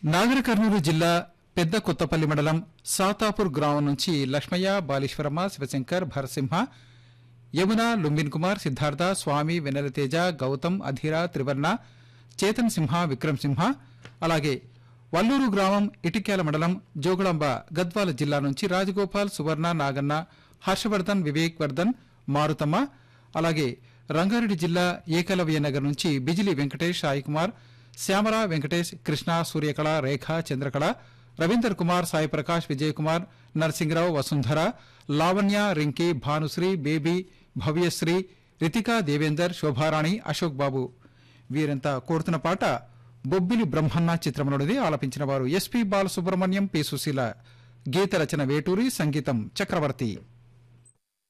నాగర్ కర్నూలు జిల్లా పెద్ద కొత్తపల్లి మండలం సాతాపూర్ గ్రామం నుంచి లక్ష్మయ్య బాలీశ్వరమ్మ శివశంకర్ భరసింహ యమున లుంబిన్ కుమార్ సిద్ధార్థ స్వామి వెన్నెలతేజ గౌతమ్ అధీర త్రివర్ణ చేతన్ సింహ విక్రమ్ సింహ అలాగే వల్లూరు గ్రామం ఇటిక్యాల మండలం జోగుళంబ గద్వాల జిల్లా నుంచి రాజగోపాల్ సువర్ణ నాగన్న హర్షవర్ధన్ వివేక్ వర్ధన్ మారుతమ్మ అలాగే రంగారెడ్డి జిల్లా ఏకలవ్య నగర్ నుంచి బిజిలి వెంకటేష్ సాయి కుమార్ శ్యామల వెంకటేష్ కృష్ణ సూర్యకళ రేఖ చంద్రకళ రవీందర్ కుమార్ సాయి ప్రకాష్ విజయ్ కుమార్ నరసింగరావు వసుంధర లావణ్య రింకి భానుశ్రీ బేబీ భవ్యశ్రీ రితికా దేవేందర్ శోభారాణి అశోక్ బాబు వీరంతా కోరుతున్న పాట బొబ్బిలి బ్రహ్మన్న చిత్రంలోనిది ఆలపించిన వారు ఎస్పీ బాలసుబ్రహ్మణ్యం పి సుశీల గీత రచన వేటూరి సంగీతం చక్రవర్తి